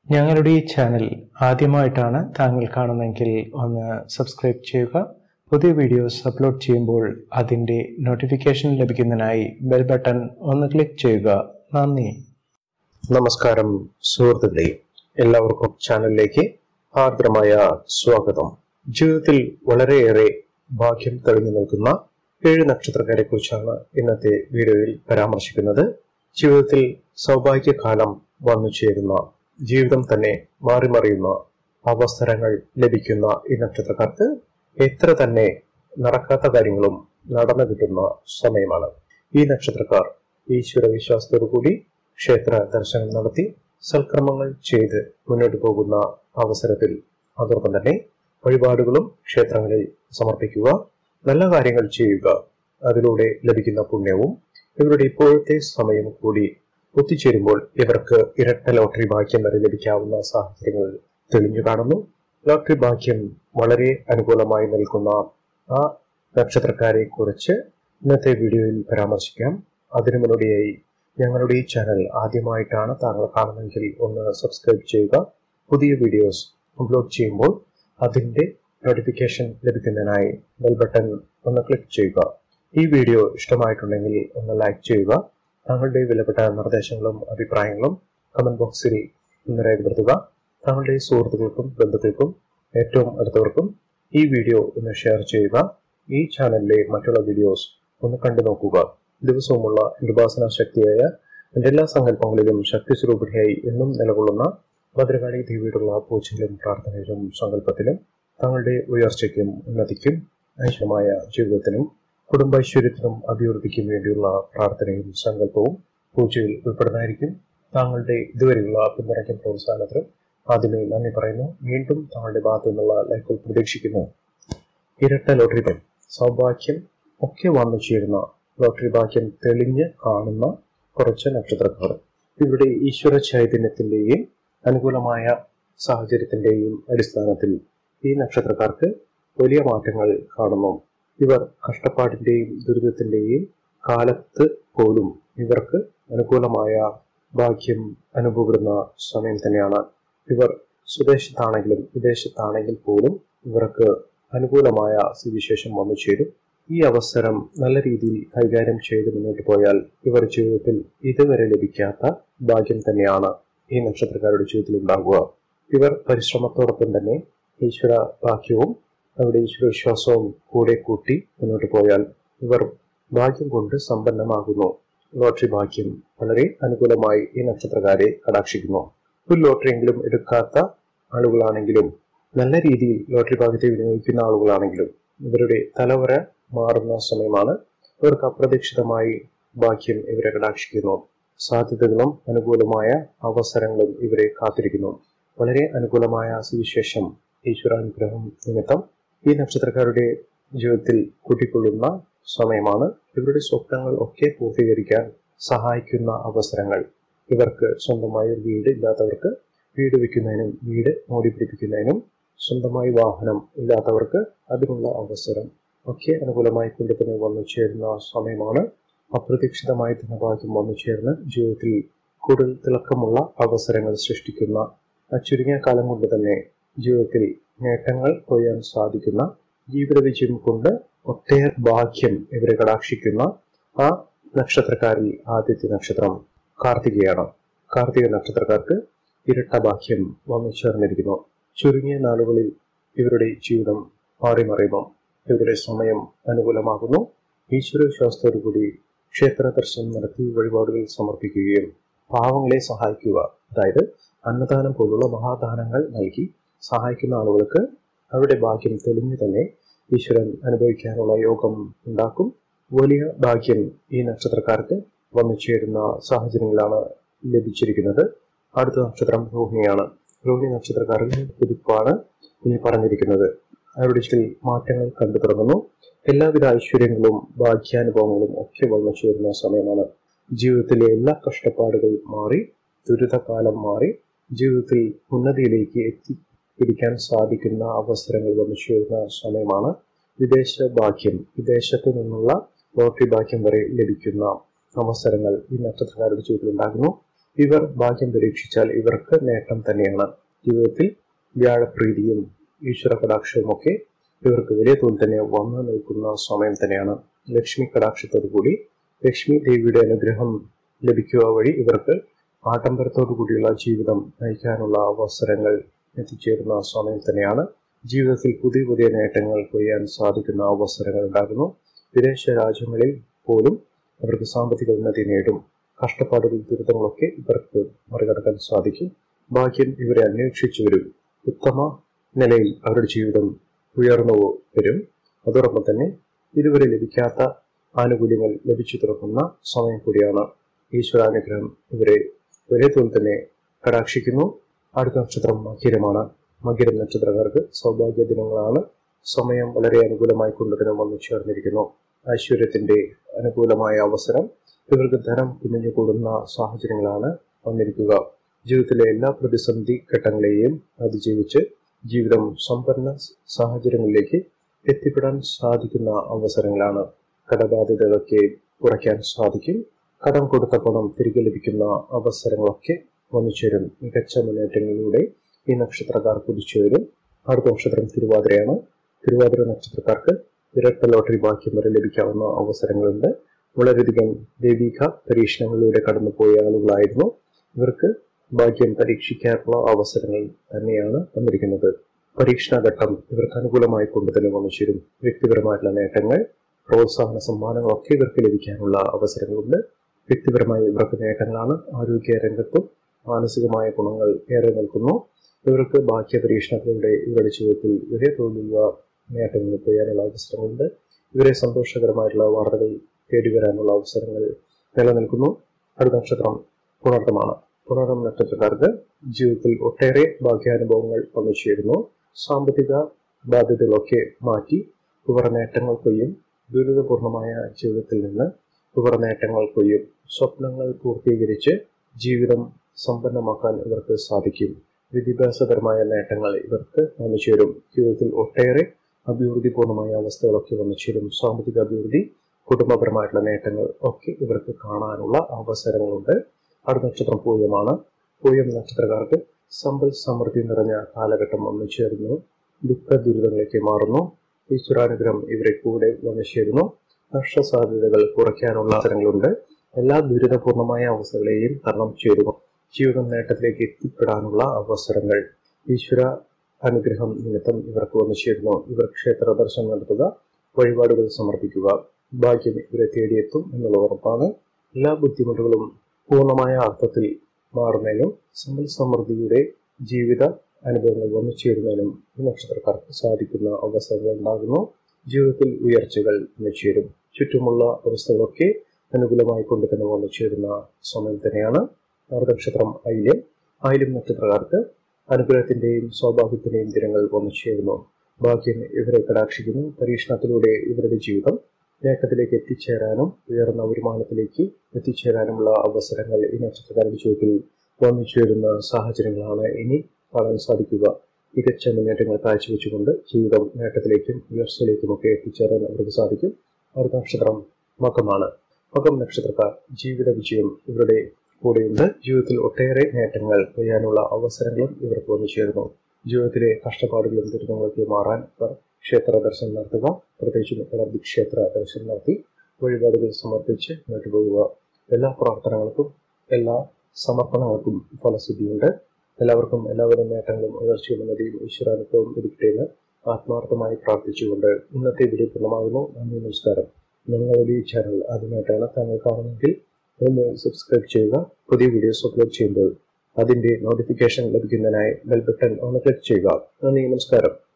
ഞങ്ങളുടെ ഈ ചാനൽ ആദ്യമായിട്ടാണ് താങ്കൾ കാണുന്നതെങ്കിൽ ഒന്ന് സബ്സ്ക്രൈബ് ചെയ്യുക പുതിയ വീഡിയോസ് അപ്ലോഡ് ചെയ്യുമ്പോൾ അതിൻ്റെ നോട്ടിഫിക്കേഷൻ ലഭിക്കുന്നതിനായി ബെൽ ബട്ടൺ ഒന്ന് ക്ലിക്ക് ചെയ്യുക നന്ദി നമസ്കാരം സുഹൃത്തുക്കളെ എല്ലാവർക്കും ചാനലിലേക്ക് ആർദ്രമായ സ്വാഗതം ജീവിതത്തിൽ വളരെയേറെ ഭാഗ്യം തെളിഞ്ഞു നിൽക്കുന്ന ഏഴ് നക്ഷത്രക്കാരെ കുറിച്ചാണ് ഇന്നത്തെ വീഡിയോയിൽ പരാമർശിക്കുന്നത് ജീവിതത്തിൽ സൗഭാഗ്യകാലം വന്നു ചേരുന്ന ജീവിതം തന്നെ മാറിമറിയുന്ന അവസരങ്ങൾ ലഭിക്കുന്ന ഈ നക്ഷത്രക്കാർക്ക് എത്ര തന്നെ നടക്കാത്ത കാര്യങ്ങളും നടന്നു കിട്ടുന്ന സമയമാണ് ഈ നക്ഷത്രക്കാർ ഈശ്വര വിശ്വാസത്തോടു കൂടി ക്ഷേത്ര ദർശനം നടത്തി സൽക്രമങ്ങൾ ചെയ്ത് മുന്നോട്ട് പോകുന്ന അവസരത്തിൽ അതോടൊപ്പം തന്നെ വഴിപാടുകളും ക്ഷേത്രങ്ങളിൽ സമർപ്പിക്കുക നല്ല കാര്യങ്ങൾ ചെയ്യുക അതിലൂടെ ലഭിക്കുന്ന പുണ്യവും ഇവരുടെ ഇപ്പോഴത്തെ സമയം കൂടി ഒത്തുചേരുമ്പോൾ ഇവർക്ക് ഇരട്ട ലോട്ടറി ഭാഗ്യം വരെ ലഭിക്കാവുന്ന സാഹചര്യങ്ങൾ തെളിഞ്ഞു കാണുന്നു ലോട്ടറി ഭാഗ്യം വളരെ അനുകൂലമായി നിൽക്കുന്ന ആ നക്ഷത്രക്കാരെ കുറിച്ച് ഇന്നത്തെ വീഡിയോയിൽ പരാമർശിക്കാം അതിനു മുന്നോടിയായി ഞങ്ങളുടെ ഈ ചാനൽ ആദ്യമായിട്ടാണ് താങ്കൾ കാണുന്നതെങ്കിൽ ഒന്ന് സബ്സ്ക്രൈബ് ചെയ്യുക പുതിയ വീഡിയോസ് അപ്ലോഡ് ചെയ്യുമ്പോൾ അതിൻ്റെ നോട്ടിഫിക്കേഷൻ ലഭിക്കുന്നതിനായി ബെൽ ബട്ടൺ ഒന്ന് ക്ലിക്ക് ചെയ്യുക ഈ വീഡിയോ ഇഷ്ടമായിട്ടുണ്ടെങ്കിൽ ഒന്ന് ലൈക്ക് ചെയ്യുക താങ്കളുടെ വിലപ്പെട്ട നിർദ്ദേശങ്ങളും അഭിപ്രായങ്ങളും കമന്റ് ബോക്സിൽ ഒന്ന് രേഖപ്പെടുത്തുക താങ്കളുടെ സുഹൃത്തുക്കൾക്കും ബന്ധുക്കൾക്കും ഏറ്റവും അടുത്തവർക്കും ഈ വീഡിയോ ഒന്ന് ഷെയർ ചെയ്യുക ഈ ചാനലിലെ മറ്റുള്ള വീഡിയോസ് ഒന്ന് കണ്ടു നോക്കുക ദിവസവുമുള്ള ഉപാസന ശക്തിയായ എൻ്റെ എല്ലാ സങ്കല്പങ്ങളിലും ശക്തി സ്വരൂപിണിയായി എന്നും നിലകൊള്ളുന്ന ഭദ്രകാളി ദേവിയോടുള്ള പൂജയിലും പ്രാർത്ഥനയിലും സങ്കല്പത്തിലും തങ്ങളുടെ ഉയർച്ചയ്ക്കും ഉന്നതിക്കും ഐശ്വമായ ജീവിതത്തിനും കുടുംബൈശ്വര്യത്തിനും അഭിവൃദ്ധിക്കും വേണ്ടിയുള്ള പ്രാർത്ഥനയും സങ്കല്പവും പൂജയിൽ ഉൾപ്പെടുന്നതായിരിക്കും താങ്കളുടെ ഇതുവരെയുള്ള പിന്തുണയ്ക്കും പ്രോത്സാഹനത്തിനും ആദ്യമേ നന്ദി പറയുന്നു വീണ്ടും താങ്കളുടെ ഭാഗത്തു നിന്നുള്ള ലൈക്കുകൾ പ്രതീക്ഷിക്കുന്നു ഇരട്ട ലോട്ടറി പെൻ സൗഭാഗ്യം ഒക്കെ വന്നു ചേരുന്ന ലോട്ടറി ഭാഗ്യം തെളിഞ്ഞ് കാണുന്ന കുറച്ച് നക്ഷത്രക്കാർ ഇവിടെ ഈശ്വര ചൈതന്യത്തിന്റെയും അനുകൂലമായ സാഹചര്യത്തിന്റെയും അടിസ്ഥാനത്തിൽ ഈ നക്ഷത്രക്കാർക്ക് വലിയ മാറ്റങ്ങൾ കാണുന്നു ഇവർ കഷ്ടപ്പാടിന്റെയും ദുരിതത്തിന്റെയും കാലത്ത് പോലും ഇവർക്ക് അനുകൂലമായ ഭാഗ്യം അനുഭവപ്പെടുന്ന സമയം തന്നെയാണ് ഇവർ സ്വദേശത്താണെങ്കിലും വിദേശത്താണെങ്കിൽ പോലും ഇവർക്ക് അനുകൂലമായ സ്ഥിതിവിശേഷം വന്നു ചേരും ഈ അവസരം നല്ല രീതിയിൽ കൈകാര്യം ചെയ്ത് മുന്നോട്ട് പോയാൽ ഇവർ ജീവിതത്തിൽ ഇതുവരെ ലഭിക്കാത്ത ഭാഗ്യം തന്നെയാണ് ഈ നക്ഷത്രക്കാരുടെ ജീവിതത്തിൽ ഉണ്ടാകുക ഇവർ പരിശ്രമത്തോടൊപ്പം തന്നെ ഈശ്വര ഭാഗ്യവും അവരുടെ ഈശ്വര വിശ്വാസവും കൂടെ കൂട്ടി മുന്നോട്ട് പോയാൽ ഇവർ ഭാഗ്യം കൊണ്ട് സമ്പന്നമാകുന്നു ലോട്ടറി ഭാഗ്യം വളരെ അനുകൂലമായി ഈ നക്ഷത്രക്കാരെ കടാക്ഷിക്കുന്നു ഒരു ലോട്ടറിയെങ്കിലും എടുക്കാത്ത ആളുകളാണെങ്കിലും നല്ല രീതിയിൽ ലോട്ടറി ഭാഗ്യത്തെ വിനിയോഗിക്കുന്ന ആളുകളാണെങ്കിലും ഇവരുടെ തലവര മാറുന്ന സമയമാണ് ഇവർക്ക് അപ്രതീക്ഷിതമായി ഭാഗ്യം ഇവരെ കടാക്ഷിക്കുന്നു സാധ്യതകളും അനുകൂലമായ അവസരങ്ങളും ഇവരെ കാത്തിരിക്കുന്നു വളരെ അനുകൂലമായ സുവിശേഷം ഈശ്വരാനുഗ്രഹം നിമിത്തം ഈ നക്ഷത്രക്കാരുടെ ജീവിതത്തിൽ കൂട്ടിക്കൊള്ളുന്ന സമയമാണ് ഇവരുടെ സ്വപ്നങ്ങൾ ഒക്കെ പൂർത്തീകരിക്കാൻ സഹായിക്കുന്ന അവസരങ്ങൾ ഇവർക്ക് സ്വന്തമായി ഒരു വീട് ഇല്ലാത്തവർക്ക് വീട് വെക്കുന്നതിനും വീട് മോടിപ്പിടിപ്പിക്കുന്നതിനും സ്വന്തമായി വാഹനം ഇല്ലാത്തവർക്ക് അതിനുള്ള അവസരം ഒക്കെ അനുകൂലമായി കൊണ്ട് തന്നെ വന്നു ചേരുന്ന സമയമാണ് അപ്രതീക്ഷിതമായി ധനഭാഗ്യം വന്നു ചേർന്ന് ജീവിതത്തിൽ കൂടുതൽ തിളക്കമുള്ള അവസരങ്ങൾ സൃഷ്ടിക്കുന്ന ആ ചുരുങ്ങിയ കാലം കൊണ്ട് തന്നെ ജീവിതത്തിൽ നേട്ടങ്ങൾ കൊയ്യാൻ സാധിക്കുന്ന ജീവിത വിജയം കൊണ്ട് ഒട്ടേറെ ഭാഗ്യം ഇവരെ കടാക്ഷിക്കുന്ന ആ നക്ഷത്രക്കാരിൽ ആദ്യത്തെ നക്ഷത്രം കാർത്തികയാണ് കാർത്തിക നക്ഷത്രക്കാർക്ക് ഇരട്ട ഭാഗ്യം വന്നു ചേർന്നിരിക്കുന്നു ചുരുങ്ങിയ നാളുകളിൽ ഇവരുടെ ജീവിതം മാറിമറിയുന്നു ഇവരുടെ സമയം അനുകൂലമാകുന്നു ഈശ്വരവിശ്വാസത്തോടുകൂടി ക്ഷേത്ര ദർശനം നടത്തി വഴിപാടുകൾ സമർപ്പിക്കുകയും പാവങ്ങളെ സഹായിക്കുക അതായത് അന്നദാനം പോലുള്ള മഹാദാനങ്ങൾ നൽകി സഹായിക്കുന്ന ആളുകൾക്ക് അവരുടെ ഭാഗ്യം തെളിഞ്ഞു തന്നെ ഈശ്വരൻ അനുഭവിക്കാനുള്ള യോഗം ഉണ്ടാക്കും വലിയ ഭാഗ്യം ഈ നക്ഷത്രക്കാർക്ക് വന്നു ചേരുന്ന സാഹചര്യങ്ങളാണ് ലഭിച്ചിരിക്കുന്നത് അടുത്ത നക്ഷത്രം രോഹിണിയാണ് രോഹിണി നക്ഷത്രക്കാരുടെ കുതിപ്പാണ് ഇനി പറഞ്ഞിരിക്കുന്നത് അവരുടെ ചില മാറ്റങ്ങൾ കണ്ടു തുടങ്ങുന്നു എല്ലാവിധ ഐശ്വര്യങ്ങളും ഭാഗ്യാനുഭവങ്ങളും ഒക്കെ വന്നു ചേരുന്ന സമയമാണ് ജീവിതത്തിലെ എല്ലാ കഷ്ടപ്പാടുകളും മാറി ദുരിതകാലം മാറി ജീവിതത്തിൽ ഉന്നതിയിലേക്ക് എത്തിപ്പിടിക്കാൻ സാധിക്കുന്ന അവസരങ്ങൾ വന്നു ചേരുന്ന സമയമാണ് വിദേശ ഭാഗ്യം വിദേശത്ത് നിന്നുള്ള ലോട്ടറി ഭാഗ്യം വരെ ലഭിക്കുന്ന അവസരങ്ങൾ ഈ നക്ഷത്രക്കാരുടെ ജീവിതത്തിൽ ഉണ്ടാകുന്നു ഇവർ ഭാഗ്യം പരീക്ഷിച്ചാൽ ഇവർക്ക് നേട്ടം തന്നെയാണ് ജീവിതത്തിൽ വ്യാഴപ്രീതിയും ഈശ്വര കടാക്ഷവും ഒക്കെ ഇവർക്ക് വലിയ തോതിൽ തന്നെ വന്നു നിൽക്കുന്ന സമയം തന്നെയാണ് ലക്ഷ്മി കടാക്ഷത്തോടു കൂടി ലക്ഷ്മി ദേവിയുടെ അനുഗ്രഹം ലഭിക്കുക വഴി ഇവർക്ക് ആഡംബരത്തോടു കൂടിയുള്ള ജീവിതം നയിക്കാനുള്ള അവസരങ്ങൾ എത്തിച്ചേരുന്ന സമയം തന്നെയാണ് ജീവിതത്തിൽ പുതിയ പുതിയ നേട്ടങ്ങൾ കൊയ്യാൻ സാധിക്കുന്ന അവസരങ്ങൾ ഉണ്ടാകുന്നു വിദേശ രാജ്യങ്ങളിൽ പോലും അവർക്ക് സാമ്പത്തിക ഉന്നതി നേടും കഷ്ടപ്പാടുകൾ ദുരിതങ്ങളൊക്കെ ഇവർക്ക് മറികടക്കാൻ സാധിക്കും ഭാഗ്യം ഇവരെ അന്വേഷിച്ചു വരും ഉത്തമ നിലയിൽ അവരുടെ ജീവിതം ഉയർന്നു വരും അതോടൊപ്പം തന്നെ ഇതുവരെ ലഭിക്കാത്ത ആനുകൂല്യങ്ങൾ ലഭിച്ചു തുറക്കുന്ന സമയം കൂടിയാണ് ഈശ്വരാനുഗ്രഹം ഇവരെ ഒരേ തോതിൽ തന്നെ കടാക്ഷിക്കുന്നു അടുത്ത നക്ഷത്രം മകരമാണ് മകരം നക്ഷത്രക്കാർക്ക് സൗഭാഗ്യ ദിനങ്ങളാണ് സമയം വളരെ അനുകൂലമായി കൊണ്ടുതന്നെ വന്നു ചേർന്നിരിക്കുന്നു ഐശ്വര്യത്തിന്റെ അനുകൂലമായ അവസരം ഇവർക്ക് ധനം കുമിഞ്ഞു കൂടുന്ന സാഹചര്യങ്ങളാണ് വന്നിരിക്കുക ജീവിതത്തിലെ എല്ലാ പ്രതിസന്ധി ഘട്ടങ്ങളെയും അതിജീവിച്ച് ജീവിതം സമ്പന്ന സാഹചര്യങ്ങളിലേക്ക് എത്തിപ്പെടാൻ സാധിക്കുന്ന അവസരങ്ങളാണ് കടബാധ്യതകളൊക്കെ കുറയ്ക്കാൻ സാധിക്കും കടം കൊടുത്ത പണം തിരികെ ലഭിക്കുന്ന അവസരങ്ങളൊക്കെ വന്നുചേരും മികച്ച മുന്നേറ്റങ്ങളിലൂടെ ഈ നക്ഷത്രക്കാർ കുതിച്ചുവരും അടുത്ത നക്ഷത്രം തിരുവാതിരയാണ് തിരുവാതിര നക്ഷത്രക്കാർക്ക് ഇരട്ട ലോട്ടറി ഭാഗ്യം വരെ ലഭിക്കാവുന്ന അവസരങ്ങളുണ്ട് വളരെയധികം ദൈവിക പരീക്ഷണങ്ങളിലൂടെ കടന്നുപോയ ആളുകളായിരുന്നു ഇവർക്ക് ഭാഗ്യം പരീക്ഷിക്കാനുള്ള അവസരങ്ങൾ തന്നെയാണ് വന്നിരിക്കുന്നത് പരീക്ഷണഘട്ടം ഇവർക്ക് അനുകൂലമായി കൊണ്ട് തന്നെ വന്നുചേരും വ്യക്തിപരമായിട്ടുള്ള നേട്ടങ്ങൾ പ്രോത്സാഹന സമ്മാനങ്ങളൊക്കെ ഇവർക്ക് ലഭിക്കാനുള്ള അവസരങ്ങളുണ്ട് വ്യക്തിപരമായി ഇവർക്ക് നേട്ടങ്ങളാണ് ആരോഗ്യ രംഗത്തും മാനസികമായ ഗുണങ്ങൾ ഏറെ നിൽക്കുന്നു ഇവർക്ക് ബാഹ്യ പരീക്ഷണത്തിലൂടെ ഇവരുടെ ജീവിതത്തിൽ വലിയ തോതിലുള്ള നേട്ടങ്ങൾ ചെയ്യാനുള്ള അവസരങ്ങളുണ്ട് ഇവരെ സന്തോഷകരമായിട്ടുള്ള വാർത്തകൾ തേടി വരാനുള്ള അവസരങ്ങൾ നിലനിൽക്കുന്നു അടുത്ത നക്ഷത്രം പുണർത്തമാണ് പുണർത്തം നക്ഷത്രക്കാർക്ക് ജീവിതത്തിൽ ഒട്ടേറെ ഭാഗ്യാനുഭവങ്ങൾ വന്നു ചേരുന്നു സാമ്പത്തിക ബാധ്യതകളൊക്കെ മാറ്റി ഇവർ നേട്ടങ്ങൾ കൊയ്യും ദുരിതപൂർണമായ ജീവിതത്തിൽ നിന്ന് ഇവർ നേട്ടങ്ങൾ കൊയ്യും സ്വപ്നങ്ങൾ പൂർത്തീകരിച്ച് ജീവിതം സമ്പന്നമാക്കാൻ ഇവർക്ക് സാധിക്കും വിദ്യാഭ്യാസപരമായ നേട്ടങ്ങൾ ഇവർക്ക് വന്നു ചേരും ജീവിതത്തിൽ ഒട്ടേറെ അഭിവൃദ്ധിപൂർണമായ അവസ്ഥകളൊക്കെ വന്നു ചേരും സാമ്പത്തിക അഭിവൃദ്ധി കുടുംബപരമായിട്ടുള്ള നേട്ടങ്ങൾ ഒക്കെ ഇവർക്ക് കാണാനുള്ള അവസരങ്ങളുണ്ട് അടുത്ത നക്ഷത്രം പൂയമാണ് പൂയം നക്ഷത്രക്കാർക്ക് സമ്പൽ സമൃദ്ധി നിറഞ്ഞ കാലഘട്ടം വന്നു ചേരുന്നു ദുഃഖ ദുരിതങ്ങളിലേക്ക് മാറുന്നു ഈശ്വരാനുഗ്രഹം ഇവരെ കൂടെ വന്നു ചേരുന്നു നഷ്ടസാധ്യതകൾ കുറയ്ക്കാനുള്ള അവസരങ്ങളുണ്ട് എല്ലാ ദുരിതപൂർണമായ അവസ്ഥകളെയും തരണം ചെയ്തു ജീവിതം നേട്ടത്തിലേക്ക് എത്തിപ്പെടാനുള്ള അവസരങ്ങൾ ഈശ്വര അനുഗ്രഹം നിമിത്തം ഇവർക്ക് വന്നു ചേരുന്നു ഇവർ ക്ഷേത്ര ദർശനം നടത്തുക വഴിപാടുകൾ സമർപ്പിക്കുക ഭാഗ്യം ഇവരെ തേടിയെത്തും എന്നുള്ള ഉറപ്പാണ് എല്ലാ ബുദ്ധിമുട്ടുകളും പൂർണ്ണമായ അർത്ഥത്തിൽ മാറുന്നതിനും സമ്പൽ സമൃദ്ധിയുടെ ജീവിത അനുഭവങ്ങൾ വന്നു ചേരുന്നതിനും ഈ നക്ഷത്രക്കാർക്ക് സാധിക്കുന്ന അവസരങ്ങൾ ഉണ്ടാകുന്നു ജീവിതത്തിൽ ഉയർച്ചകൾ വന്നു ചേരും ചുറ്റുമുള്ള അവസ്ഥകളൊക്കെ അനുകൂലമായി കൊണ്ട് തന്നെ വന്നു ചേരുന്ന സമയം തന്നെയാണ് നക്ഷത്രം ഐല്യം ഐല്യം നക്ഷത്രക്കാർക്ക് അനുഗ്രഹത്തിന്റെയും സൗഭാഗ്യത്തിന്റെയും ദിനങ്ങൾ വന്നു ചേരുന്നു ഭാഗ്യം ഇവരെ കടാക്ഷിക്കുന്നു പരീക്ഷണത്തിലൂടെ ഇവരുടെ ജീവിതം നേട്ടത്തിലേക്ക് എത്തിച്ചേരാനും ഉയർന്ന വരുമാനത്തിലേക്ക് എത്തിച്ചേരാനുമുള്ള അവസരങ്ങൾ ഈ നക്ഷത്രക്കാരുടെ ജീവിതത്തിൽ വന്നു ചേരുന്ന സാഹചര്യങ്ങളാണ് ഇനി കാണാൻ സാധിക്കുക മികച്ച മുന്നേറ്റങ്ങൾ കാഴ്ചവെച്ചുകൊണ്ട് ജീവിതം നേട്ടത്തിലേക്കും ഉയർച്ചയിലേക്കുമൊക്കെ എത്തിച്ചേരാൻ അവർക്ക് സാധിക്കും അടുത്ത നക്ഷത്രം മകമാണ് മകം നക്ഷത്രക്കാർ ജീവിത വിജയം ഇവരുടെ കൂടെയുണ്ട് ജീവിതത്തിൽ ഒട്ടേറെ നേട്ടങ്ങൾ കൊയ്യാനുള്ള അവസരങ്ങളും ഇവർക്ക് വന്നു ചേരുന്നു ജീവിതത്തിലെ കഷ്ടപ്പാടുകളും ദുരിതങ്ങളൊക്കെ മാറാൻ ഇവർ ക്ഷേത്ര ദർശനം നടത്തുക പ്രത്യേകിച്ച് ഗണപതി ക്ഷേത്ര ദർശനം നടത്തി വഴിപാടുകൾ സമർപ്പിച്ച് മുന്നോട്ട് പോകുക എല്ലാ പ്രാർത്ഥനകൾക്കും എല്ലാ സമർപ്പണങ്ങൾക്കും ഫലസിദ്ധിയുണ്ട് എല്ലാവർക്കും എല്ലാവിധ നേട്ടങ്ങളും ഉയർച്ചയും ഉന്നതിയും ഈശ്വരാനുഭവം ലഭിക്കട്ടെ എന്ന് ആത്മാർത്ഥമായി പ്രാർത്ഥിച്ചുകൊണ്ട് ഇന്നത്തെ വീഡിയോ പൂർണ്ണമാകുന്നു നന്ദി നമസ്കാരം നിങ്ങളുടെ ഈ ചാനൽ ആദ്യമായിട്ടാണ് താങ്കൾ കാണുന്നതെങ്കിൽ ഒന്ന് സബ്സ്ക്രൈബ് ചെയ്യുക പുതിയ വീഡിയോസ് അപ്ലോഡ് ചെയ്യുമ്പോൾ അതിന്റെ നോട്ടിഫിക്കേഷൻ ലഭിക്കുന്നതിനായി ബെൽ ബട്ടൺ ഒന്ന് ക്ലിക്ക് ചെയ്യുക നന്ദി നമസ്കാരം